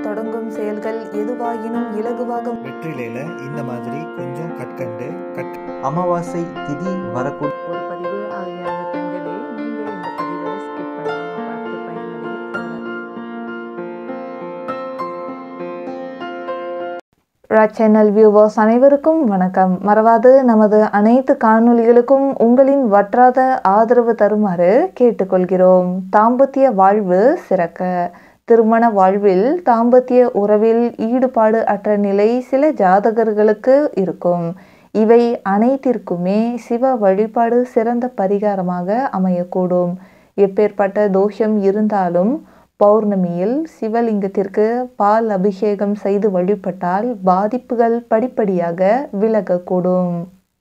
தொடங்கும் செயல்கள் எதுவாயினும் இலகுவாக வெற்றிலையில் இந்த மாதிரி கொஞ்சம் கற்கண்டு கட் அமாவாசை திதி வரக்கூடிய ஒரு பதிவு ஆகியான பெண்களே நீங்கள் இந்த பதிவை ஸ்கிப் பண்ணாமல் பார்த்து பயனடைய ராஜ் சேனல் வியூவர்ஸ் அனைவருக்கும் வணக்கம் மறவாது நமது அனைத்து காணொளிகளுக்கும் உங்களின் வற்றாத ஆதரவு தருமாறு கேட்டுக்கொள்கிறோம் தாம்பத்திய வாழ்வு சிறக்க திருமண வாழ்வில் தாம்பத்திய உறவில் ஈடுபாடு அற்ற நிலை சில ஜாதகர்களுக்கு இருக்கும் இவை அனைத்திற்குமே சிவ வழிபாடு சிறந்த பரிகாரமாக அமையக்கூடும் எப்பேற்பட்ட தோஷம் இருந்தாலும் பௌர்ணமியில் சிவலிங்கத்திற்கு பால் அபிஷேகம் செய்து வழிபட்டால் பாதிப்புகள் படிப்படியாக விலகக்கூடும்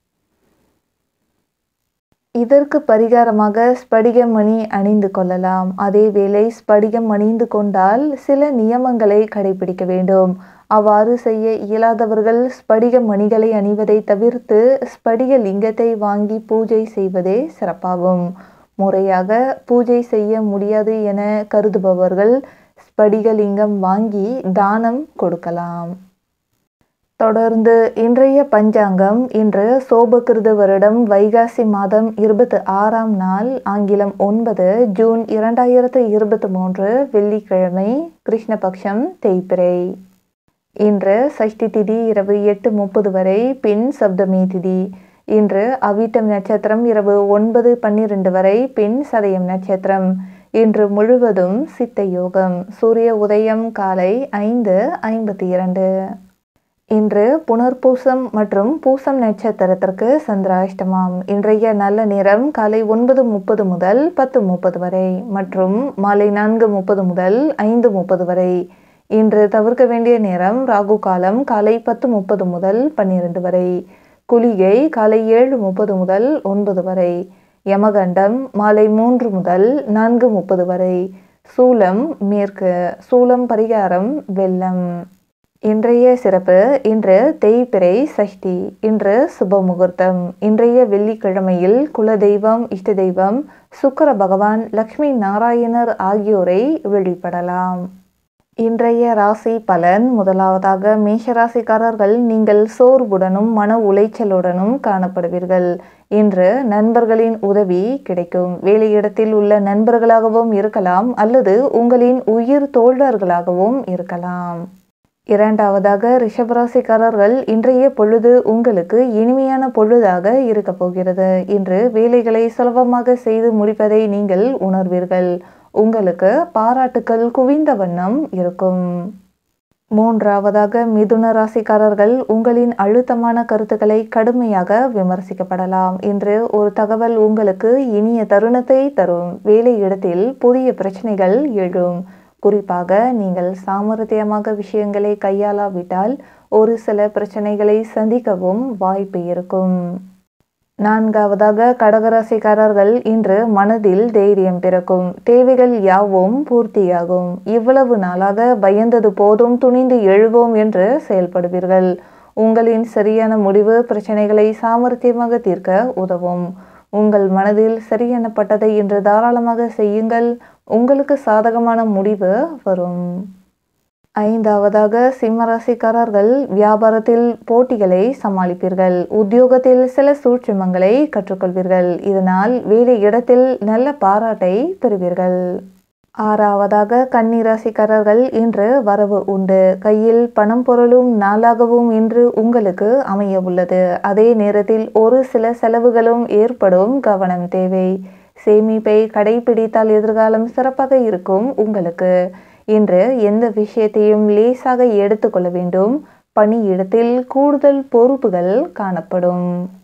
இதற்கு பரிகாரமாக ஸ்படிகம் மணி அணிந்து கொள்ளலாம் அதேவேளை ஸ்படிகம் அணிந்து கொண்டால் சில நியமங்களை கடைபிடிக்க வேண்டும் அவ்வாறு செய்ய இயலாதவர்கள் ஸ்படிக மணிகளை அணிவதை தவிர்த்து ஸ்படிக லிங்கத்தை வாங்கி பூஜை செய்வதே சிறப்பாகும் முறையாக பூஜை செய்ய முடியாது என கருதுபவர்கள் ஸ்படிகலிங்கம் வாங்கி தானம் கொடுக்கலாம் தொடர்ந்து இன்றைய பஞ்சாங்கம் இன்று சோபகிருத வருடம் வைகாசி மாதம் இருபத்தி ஆறாம் நாள் ஆங்கிலம் ஒன்பது ஜூன் இரண்டாயிரத்து இருபத்தி மூன்று வெள்ளிக்கிழமை கிருஷ்ணபக்ஷம் தேய்பிரை இன்று சஷ்டி திதி இரவு எட்டு முப்பது வரை பின் சப்தமி திதி இன்று அவிட்டம் நட்சத்திரம் இரவு ஒன்பது பன்னிரண்டு வரை பின் சதயம் நட்சத்திரம் இன்று முழுவதும் சித்த யோகம் சூரிய உதயம் காலை ஐந்து ஐம்பத்தி இரண்டு இன்று புனர்பூசம் மற்றும் பூசம் நட்சத்திரத்திற்கு சந்திராஷ்டமம் இன்றைய நல்ல நேரம் காலை ஒன்பது முப்பது முதல் பத்து முப்பது வரை மற்றும் மாலை நான்கு முப்பது முதல் ஐந்து முப்பது வரை இன்று தவிர்க்க வேண்டிய நேரம் ராகு காலம் காலை பத்து முப்பது முதல் பன்னிரண்டு வரை குளிகை காலை ஏழு முப்பது முதல் ஒன்பது வரை யமகண்டம் மாலை மூன்று முதல் நான்கு முப்பது வரை சூலம் மேற்கு சூலம் பரிகாரம் வெள்ளம் இன்றைய சிறப்பு இன்று தேய்பிறை சஷ்டி இன்று சுப முகூர்த்தம் இன்றைய வெள்ளிக்கிழமையில் குலதெய்வம் இஷ்ட தெய்வம் சுக்கர பகவான் லக்ஷ்மி நாராயணர் ஆகியோரை வழிபடலாம் இன்றைய ராசி பலன் முதலாவதாக மேஷராசிக்காரர்கள் நீங்கள் சோர்வுடனும் மன உளைச்சலுடனும் காணப்படுவீர்கள் இன்று நண்பர்களின் உதவி கிடைக்கும் வேலையிடத்தில் உள்ள நண்பர்களாகவும் இருக்கலாம் அல்லது உங்களின் உயிர் தோழர்களாகவும் இருக்கலாம் இரண்டாவதாக ரிஷபராசிக்காரர்கள் இன்றைய பொழுது உங்களுக்கு இனிமையான பொழுதாக இருக்க போகிறது இன்று வேலைகளை சுலபமாக செய்து முடிப்பதை நீங்கள் உணர்வீர்கள் உங்களுக்கு பாராட்டுக்கள் குவிந்த வண்ணம் இருக்கும் மூன்றாவதாக மிதுன ராசிக்காரர்கள் உங்களின் அழுத்தமான கருத்துக்களை கடுமையாக விமர்சிக்கப்படலாம் இன்று ஒரு தகவல் உங்களுக்கு இனிய தருணத்தை தரும் வேலை இடத்தில் புதிய பிரச்சனைகள் எழும் குறிப்பாக நீங்கள் சாமர்த்தியமாக விஷயங்களை கையாளாவிட்டால் ஒரு சில பிரச்சனைகளை சந்திக்கவும் வாய்ப்பு இருக்கும் நான்காவதாக கடகராசிக்காரர்கள் இன்று மனதில் தைரியம் பிறக்கும் தேவைகள் யாவும் பூர்த்தியாகும் இவ்வளவு நாளாக பயந்தது போதும் துணிந்து எழுவோம் என்று செயல்படுவீர்கள் உங்களின் சரியான முடிவு பிரச்சனைகளை சாமர்த்தியமாக தீர்க்க உதவும் உங்கள் மனதில் சரியெனப்பட்டதை இன்று தாராளமாக செய்யுங்கள் உங்களுக்கு சாதகமான முடிவு வரும் ஐந்தாவதாக சிம்மராசிக்காரர்கள் வியாபாரத்தில் போட்டிகளை சமாளிப்பீர்கள் உத்தியோகத்தில் சில சூட்சுமங்களை கற்றுக்கொள்வீர்கள் இதனால் வேலை இடத்தில் நல்ல பாராட்டை பெறுவீர்கள் ஆறாவதாக கன்னிராசிக்காரர்கள் இன்று வரவு உண்டு கையில் பணம் பொருளும் நாளாகவும் இன்று உங்களுக்கு அமைய உள்ளது அதே நேரத்தில் ஒரு சில செலவுகளும் ஏற்படும் கவனம் தேவை சேமிப்பை கடைபிடித்தால் எதிர்காலம் சிறப்பாக இருக்கும் உங்களுக்கு இன்று எந்த விஷயத்தையும் லேசாக எடுத்துக்கொள்ள வேண்டும் பணியிடத்தில் கூடுதல் பொறுப்புகள் காணப்படும்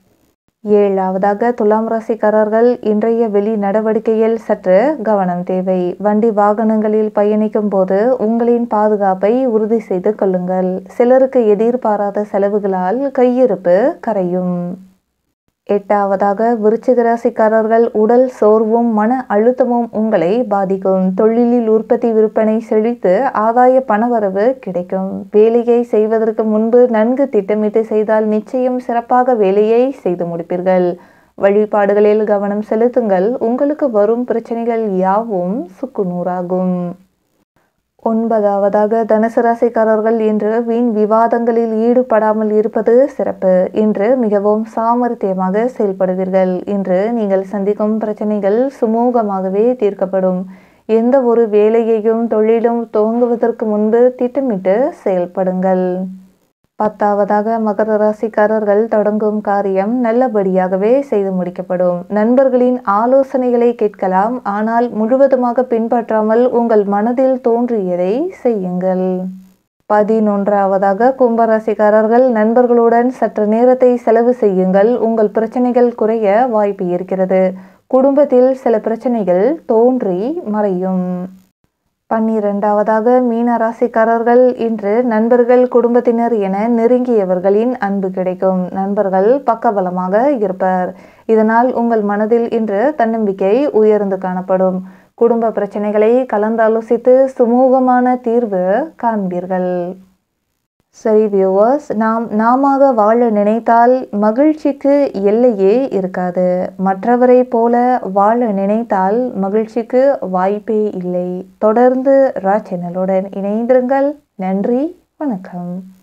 ஏழாவதாக துலாம் ராசிக்காரர்கள் இன்றைய வெளி நடவடிக்கையில் சற்று கவனம் தேவை வண்டி வாகனங்களில் பயணிக்கும் போது உங்களின் பாதுகாப்பை உறுதி செய்து கொள்ளுங்கள் சிலருக்கு எதிர்பாராத செலவுகளால் கையிருப்பு கரையும் எட்டாவதாக விருச்சிக ராசிக்காரர்கள் உடல் சோர்வும் மன அழுத்தமும் உங்களை பாதிக்கும் தொழிலில் உற்பத்தி விற்பனை செழித்து ஆதாய பணவரவு கிடைக்கும் வேலையை செய்வதற்கு முன்பு நன்கு திட்டமிட்டு செய்தால் நிச்சயம் சிறப்பாக வேலையை செய்து முடிப்பீர்கள் வழிபாடுகளில் கவனம் செலுத்துங்கள் உங்களுக்கு வரும் பிரச்சனைகள் யாவும் சுக்குநூறாகும் ஒன்பதாவதாக தனுசு ராசிக்காரர்கள் இன்று வீண் விவாதங்களில் ஈடுபடாமல் இருப்பது சிறப்பு இன்று மிகவும் சாமர்த்தியமாக செயல்படுவீர்கள் இன்று நீங்கள் சந்திக்கும் பிரச்சனைகள் சுமூகமாகவே தீர்க்கப்படும் எந்த ஒரு வேலையையும் தொழிலும் துவங்குவதற்கு முன்பு திட்டமிட்டு செயல்படுங்கள் பத்தாவதாக மகர ராசிக்காரர்கள் தொடங்கும் காரியம் நல்லபடியாகவே செய்து முடிக்கப்படும் நண்பர்களின் ஆலோசனைகளை கேட்கலாம் ஆனால் முழுவதுமாக பின்பற்றாமல் உங்கள் மனதில் தோன்றியதை செய்யுங்கள் பதினொன்றாவதாக கும்பராசிக்காரர்கள் நண்பர்களுடன் சற்று நேரத்தை செலவு செய்யுங்கள் உங்கள் பிரச்சனைகள் குறைய வாய்ப்பு இருக்கிறது குடும்பத்தில் சில பிரச்சனைகள் தோன்றி மறையும் பன்னிரெண்டாவதாக மீன ராசிக்காரர்கள் இன்று நண்பர்கள் குடும்பத்தினர் என நெருங்கியவர்களின் அன்பு கிடைக்கும் நண்பர்கள் பக்கபலமாக இருப்பர் இதனால் உங்கள் மனதில் இன்று தன்னம்பிக்கை உயர்ந்து காணப்படும் குடும்ப பிரச்சனைகளை கலந்தாலோசித்து சுமூகமான தீர்வு காண்பீர்கள் சரி வியூவர்ஸ் நாம் நாம வாழ நினைத்தால் மகிழ்ச்சிக்கு எல்லையே இருக்காது மற்றவரை போல வாழ நினைத்தால் மகிழ்ச்சிக்கு வாய்ப்பே இல்லை தொடர்ந்து ரா சேனலுடன் இணைந்திருங்கள் நன்றி வணக்கம்